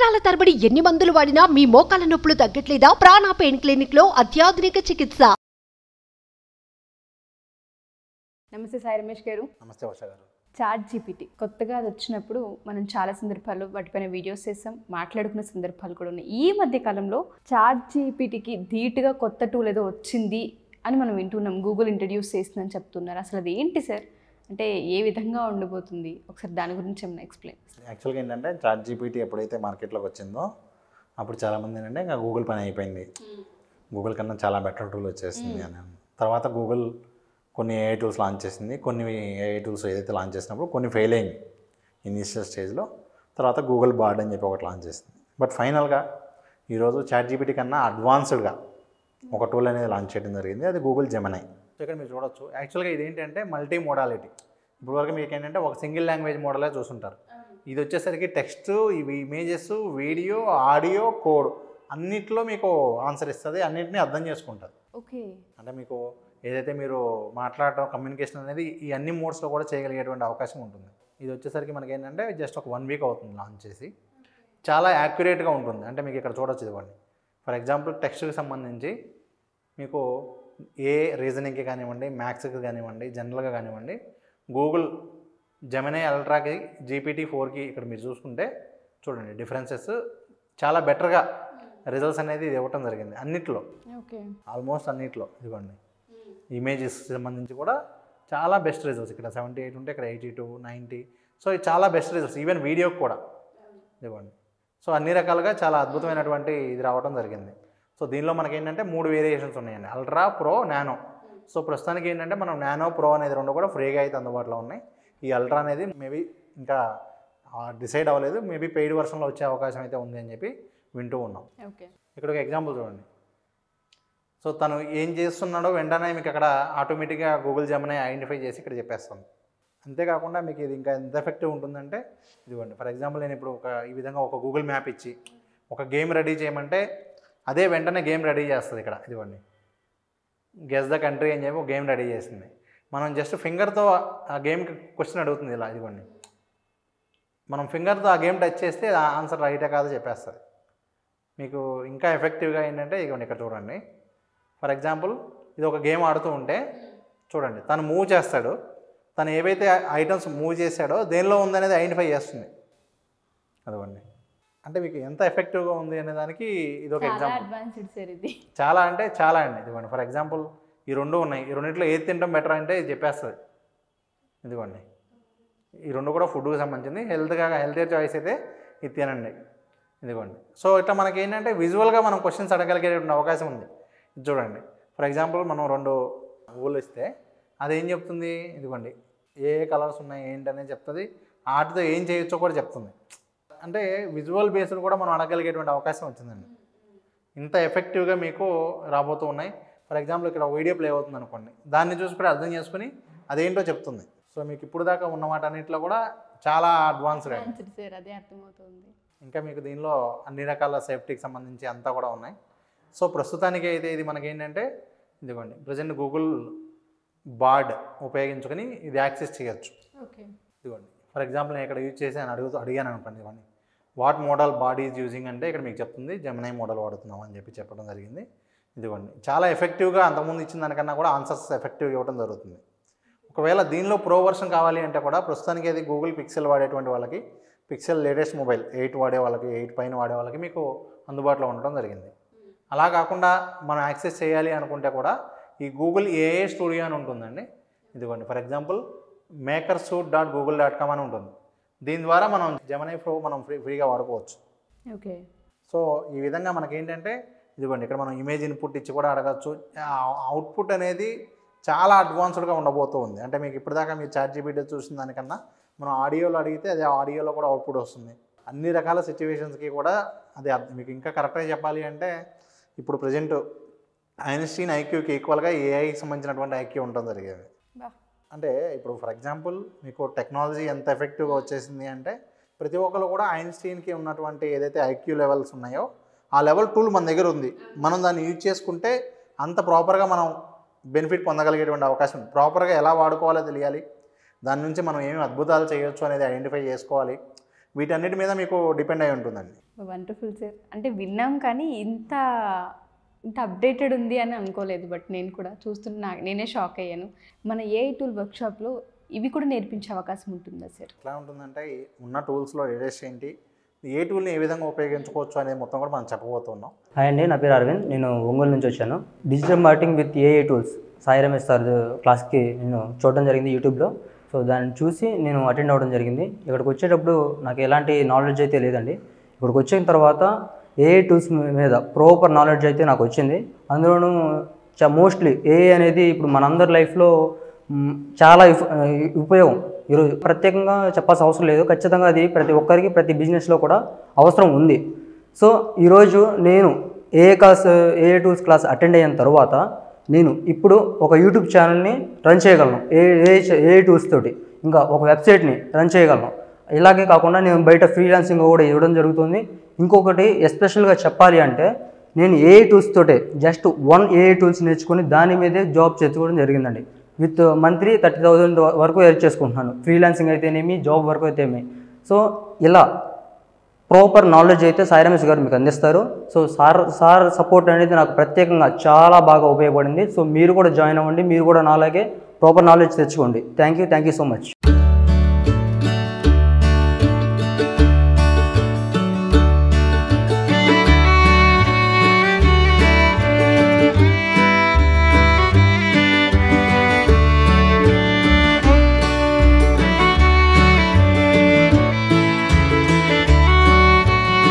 సంవత్సరాల తరబడి ఎన్ని మందులు వాడినా మీ మోకాల నొప్పులు తగ్గట్లేదా ప్రాణ పెయిన్ క్లినిక్ లో అత్యాధునిక చికిత్స నమస్తే సాయి రమేష్ గారు నమస్తే వర్ష గారు చాట్ జీపీటీ కొత్తగా అది వచ్చినప్పుడు మనం చాలా సందర్భాల్లో వాటిపైన వీడియోస్ చేసాం మాట్లాడుకున్న సందర్భాలు కూడా ఉన్నాయి ఈ మధ్య కాలంలో చాట్ జీపీటీకి ధీటుగా కొత్త టూల్ ఏదో వచ్చింది అని మనం వింటున్నాం గూగుల్ ఇంట్రడ్యూస్ చేసిందని చెప్తున్నారు అసలు అది ఏంటి సార్ అంటే ఏ విధంగా ఉండబోతుంది ఒకసారి దాని గురించి ఏమైనా ఎక్స్ప్లెయిన్ యాక్చువల్గా ఏంటంటే చాట్ జీపీటీ ఎప్పుడైతే మార్కెట్లోకి వచ్చిందో అప్పుడు చాలామంది ఏంటంటే ఇంకా గూగుల్ పని అయిపోయింది గూగుల్ కన్నా చాలా బెటర్ టూల్ వచ్చేసింది అని తర్వాత గూగుల్ కొన్ని ఏఐ టూల్స్ లాంచ్ చేసింది కొన్ని ఏఐ టూల్స్ ఏదైతే లాంచ్ చేసినప్పుడు కొన్ని ఫెయిల్ అయింది ఇనిషియల్ స్టేజ్లో తర్వాత గూగుల్ బార్డ్ అని చెప్పి ఒకటి లాంచ్ చేసింది బట్ ఫైనల్గా ఈరోజు చాట్ జీపీటీ కన్నా అడ్వాన్స్డ్గా ఒక టూల్ అనేది లాంచ్ చేయడం జరిగింది అది గూగుల్ జెమనై సో ఇక్కడ మీరు చూడొచ్చు యాక్చువల్గా ఇది ఏంటంటే మల్టీ మోడాలిటీ ఇప్పుడు వరకు మీకు ఏంటంటే ఒక సింగిల్ లాంగ్వేజ్ మోడలే చూసుంటారు ఇది వచ్చేసరికి టెక్స్ట్ ఇవి ఇమేజెస్ వీడియో ఆడియో కోడ్ అన్నిట్లో మీకు ఆన్సర్ ఇస్తుంది అన్నింటినీ అర్థం చేసుకుంటుంది ఓకే అంటే మీకు ఏదైతే మీరు మాట్లాడటం కమ్యూనికేషన్ అనేది ఈ అన్ని మోడ్స్లో కూడా చేయగలిగేటువంటి అవకాశం ఉంటుంది ఇది వచ్చేసరికి మనకి ఏంటంటే జస్ట్ ఒక వన్ వీక్ అవుతుంది లాంచ్ చేసి చాలా యాక్యురేట్గా ఉంటుంది అంటే మీకు ఇక్కడ చూడొచ్చు ఇదివ్వండి ఫర్ ఎగ్జాంపుల్ టెక్స్ట్కి సంబంధించి మీకు ఏ రీజనింగ్కి కానివ్వండి మ్యాథ్స్కి కానివ్వండి జనరల్గా కానివ్వండి గూగుల్ జెమినై అల్ట్రాకి జీపీటీ ఫోర్కి ఇక్కడ మీరు చూసుకుంటే చూడండి డిఫరెన్సెస్ చాలా బెటర్గా రిజల్ట్స్ అనేది ఇది ఇవ్వటం జరిగింది అన్నిట్లో ఓకే ఆల్మోస్ట్ అన్నిట్లో ఇదిగోండి ఇమేజెస్ సంబంధించి కూడా చాలా బెస్ట్ రిజల్ట్స్ ఇక్కడ సెవెంటీ ఎయిట్ ఉంటే ఇక్కడ ఎయిటీ టూ నైంటీ సో ఇది చాలా బెస్ట్ రిజల్ట్స్ ఈవెన్ వీడియోకి కూడా ఇదిగోండి సో అన్ని రకాలుగా చాలా అద్భుతమైనటువంటి ఇది రావడం జరిగింది సో దీనిలో మనకి ఏంటంటే మూడు వేరియేషన్స్ ఉన్నాయండి అల్ట్రా ప్రో నానో సో ప్రస్తుతానికి ఏంటంటే మనం నానో ప్రో అనేది రెండు కూడా ఫ్రీగా అయితే అందుబాటులో ఉన్నాయి ఈ అల్ట్రా అనేది మేబీ ఇంకా డిసైడ్ అవ్వలేదు మేబీ పెయిడ్ వర్షన్లో వచ్చే అవకాశం అయితే ఉంది అని చెప్పి వింటూ ఉన్నాం ఓకే ఇక్కడ ఒక ఎగ్జాంపుల్ చూడండి సో తను ఏం చేస్తున్నాడో వెంటనే మీకు అక్కడ ఆటోమేటిక్గా గూగుల్ జమనే ఐడెంటిఫై చేసి ఇక్కడ చెప్పేస్తుంది అంతేకాకుండా మీకు ఇది ఇంకా ఎంత ఎఫెక్టివ్ ఉంటుందంటే ఇదిగోండి ఫర్ ఎగ్జాంపుల్ నేను ఇప్పుడు ఒక ఈ విధంగా ఒక గూగుల్ మ్యాప్ ఇచ్చి ఒక గేమ్ రెడీ చేయమంటే అదే వెంటనే గేమ్ రెడీ చేస్తుంది ఇక్కడ ఇదిగోండి గెస్ ద కంట్రీ అని చెప్పి ఒక గేమ్ రెడీ చేసింది మనం జస్ట్ ఫింగర్తో ఆ గేమ్కి క్వశ్చన్ అడుగుతుంది ఇలా ఇదిగోండి మనం ఫింగర్తో ఆ గేమ్ టచ్ చేస్తే ఆ ఆన్సర్ రైటే కాదో చెప్పేస్తుంది మీకు ఇంకా ఎఫెక్టివ్గా ఏంటంటే ఇదిగోండి ఇక్కడ చూడండి ఫర్ ఎగ్జాంపుల్ ఇది ఒక గేమ్ ఆడుతూ ఉంటే చూడండి తను మూవ్ చేస్తాడు తను ఏవైతే ఐటమ్స్ మూవ్ చేశాడో దేనిలో ఉందనేది ఐడెంటిఫై చేస్తుంది అదిగోండి అంటే మీకు ఎంత ఎఫెక్టివ్గా ఉంది అనే దానికి ఇది ఒక చాలా ఎగ్జాంపుల్ అడ్వాన్స్డ్ సార్ ఇది చాలా అంటే చాలా అండి ఇదిగోండి ఫర్ ఎగ్జాంపుల్ ఈ రెండు ఉన్నాయి ఈ రెండిట్లో ఏది తినడం బెటర్ అంటే ఇది చెప్పేస్తుంది ఇదిగోండి ఈ రెండు కూడా ఫుడ్కి సంబంధించింది హెల్త్గా హెల్తీ చాయిస్ అయితే ఇది తినండి ఇదిగోండి సో ఇట్లా మనకి ఏంటంటే విజువల్గా మనం క్వశ్చన్స్ అడగలిగేటువంటి అవకాశం ఉంది ఇది చూడండి ఫర్ ఎగ్జాంపుల్ మనం రెండు ఊళ్ళు ఇస్తే అది ఏం చెప్తుంది ఇదిగోండి ఏ ఏ కలర్స్ ఉన్నాయి ఏంటనేది చెప్తుంది వాటితో ఏం చేయొచ్చో కూడా చెప్తుంది అంటే విజువల్ బేస్డ్ కూడా మనం అడగలిగేటువంటి అవకాశం వచ్చిందండి ఇంత ఎఫెక్టివ్గా మీకు రాబోతూ ఉన్నాయి ఫర్ ఎగ్జాంపుల్ ఇక్కడ వీడియో ప్లే అవుతుంది అనుకోండి దాన్ని చూసి కూడా అర్థం చేసుకుని అదేంటో చెప్తుంది సో మీకు ఇప్పుడు దాకా ఉన్న మాట అన్నింటిలో కూడా చాలా అడ్వాన్స్డ్ అండి అడ్వాన్స్డ్ సార్ అదే అర్థమవుతుంది ఇంకా మీకు దీనిలో అన్ని రకాల సేఫ్టీకి సంబంధించి అంతా కూడా ఉన్నాయి సో ప్రస్తుతానికి అయితే ఇది మనకి ఏంటంటే ఇదిగోండి ప్రజెంట్ గూగుల్ బార్డ్ ఉపయోగించుకొని ఇది యాక్సెస్ చేయొచ్చు ఓకే ఇదిగోండి ఫర్ ఎగ్జాంపుల్ నేను ఇక్కడ యూజ్ చేసి అని అడుగుతూ అడిగాను అనుకోండి ఇవన్నీ what model body is using అంటే ఇక్కడ మీకు చెప్తుంది జెమినై మోడల్ వాడుతున్నాం అని చెప్పి చెప్పడం జరిగింది ఇదిగోండి చాలా ఎఫెక్టివ్గా అంతకుముందు ఇచ్చిన దానికన్నా కూడా ఆన్సర్స్ ఎఫెక్టివ్గా ఇవ్వడం జరుగుతుంది ఒకవేళ దీనిలో ప్రో వర్షన్ కావాలి అంటే కూడా ప్రస్తుతానికి అది గూగుల్ పిక్సెల్ వాడేటువంటి వాళ్ళకి పిక్సెల్ లేటెస్ట్ మొబైల్ ఎయిట్ వాడే వాళ్ళకి ఎయిట్ పైన వాడే వాళ్ళకి మీకు అందుబాటులో ఉండడం జరిగింది అలా కాకుండా మనం యాక్సెస్ చేయాలి అనుకుంటే కూడా ఈ గూగుల్ ఏఏ స్టూడియో అని ఉంటుందండి ఇదిగోండి for example maker suite dot Google dot com అని ఉంటుంది దీని ద్వారా మనం జమనై ప్రో మనం ఫ్రీ ఫ్రీగా వాడుకోవచ్చు ఓకే సో ఈ విధంగా మనకి ఏంటంటే ఇదిగోండి ఇక్కడ మనం ఇమేజ్ ఇన్పుట్ ఇచ్చి కూడా అడగచ్చు అవుట్పుట్ అనేది చాలా అడ్వాన్స్డ్గా ఉండబోతూ ఉంది అంటే మీకు ఇప్పటిదాకా మీరు చాట్ జీబీటీ చూసిన దానికన్నా మనం ఆడియోలో అడిగితే అదే ఆడియోలో కూడా అవుట్పుట్ వస్తుంది అన్ని రకాల సిచ్యువేషన్స్కి కూడా అది అర్థం- మీకు ఇంకా కరెక్ట్గా చెప్పాలి అంటే ఇప్పుడు ప్రజెంట్ ఐన్స్టీన్ ఐక్యూకి ఈక్వల్గా ఏఐకి సంబంధించినటువంటి ఐక్యూ ఉండడం జరిగేది బా అంటే ఇప్పుడు ఫర్ ఎగ్జాంపుల్ మీకు టెక్నాలజీ ఎంత ఎఫెక్టివ్గా వచ్చేసింది అంటే ప్రతి ఒక్కరు కూడా ఐన్స్టీన్కి ఉన్నటువంటి ఏదైతే ఐక్యూ లెవెల్స్ ఉన్నాయో ఆ లెవెల్ టూల్ మన దగ్గర ఉంది మనం దాన్ని యూజ్ చేసుకుంటే అంత ప్రాపర్గా మనం బెనిఫిట్ పొందగలిగేటువంటి అవకాశం ఉంది ప్రాపర్గా ఎలా వాడుకోవాలో తెలియాలి దాని నుంచి మనం ఏమి అద్భుతాలు చేయొచ్చు అనేది ఐడెంటిఫై చేసుకోవాలి వీటన్నిటి మీద మీకు డిపెండ్ అయి ఉంటుందండి వండర్ఫుల్ సార్ అంటే విన్నాం కానీ ఇంత ఇంత అప్డేటెడ్ ఉంది అని అనుకోలేదు బట్ నేను కూడా చూస్తున్నా నేనే షాక్ అయ్యాను మన ఏ టూల్ వర్క్షాప్లో ఇవి కూడా నేర్పించే అవకాశం ఉంటుందా సార్ ఎట్లా ఉంటుందంటే ఈ ఉన్న టూల్స్లో లేటెస్ట్ ఏంటి ఏ టూల్ని ఏ విధంగా ఉపయోగించుకోవచ్చు అనేది మొత్తం కూడా మనం చెప్పబోతున్నాం హాయ్ అండి నా పేరు అరవింద్ నేను ఒంగోలు నుంచి వచ్చాను digital marketing with AI tools Sai Ramesh sir క్లాస్కి నేను చూడడం జరిగింది యూట్యూబ్లో సో దాన్ని చూసి నేను అటెండ్ అవ్వడం జరిగింది ఇక్కడికి వచ్చేటప్పుడు నాకు ఎలాంటి నాలెడ్జ్ అయితే లేదండి ఇక్కడికి వచ్చిన తర్వాత ఏఏ టూల్స్ మీద ప్రాపర్ నాలెడ్జ్ అయితే నాకు వచ్చింది అందులోనూ చా మోస్ట్లీ ఏఏ అనేది ఇప్పుడు మనందరి లైఫ్లో మ్, చాలా ఇఫ్- ఉపయోగం ఈరోజు ప్రత్యేకంగా చెప్పాల్సిన అవసరం లేదు ఖచ్చితంగా అది ప్రతి ఒక్కరికి ప్రతి బిజినెస్లో కూడా అవసరం ఉంది సో ఈరోజు నేను AI class AI tools class attend అయిన తర్వాత నేను ఇప్పుడు ఒక యూట్యూబ్ ఛానల్ని రన్ చేయగలను ఏ ఏ ఏ టూల్స్ తోటి ఇంకా ఒక వెబ్సైట్ని రన్ చేయగలను ఇలాగే కాకుండా నేను బయట ఫ్రీలాన్సింగ్ కూడా ఇవ్వడం జరుగుతుంది ఇంకొకటి ఎస్పెషల్గా చెప్పాలి అంటే నేను ఏ టూల్స్ తోటే జస్ట్ వన్ ఏ టూల్స్ నేర్చుకొని దాని మీదే జాబ్ చేసుకోవడం జరిగిందండి విత్ మంత్లీ థర్టీ థౌజండ్ వరకు ఎర్న్ చేసుకుంటున్నాను ఫ్రీలాన్సింగ్ అయితేనేమి జాబ్ వరకు అయితేనేమి సో ఇలా ప్రాపర్ నాలెడ్జ్ అయితే సాయి రమేష్ గారు మీకు అందిస్తారు సో సార్ సార్ సపోర్ట్ అనేది నాకు ప్రత్యేకంగా చాలా బాగా ఉపయోగపడింది సో మీరు కూడా జాయిన్ అవ్వండి మీరు కూడా నాలాగే ప్రాపర్ నాలెడ్జ్ తెచ్చుకోండి thank you thank you so much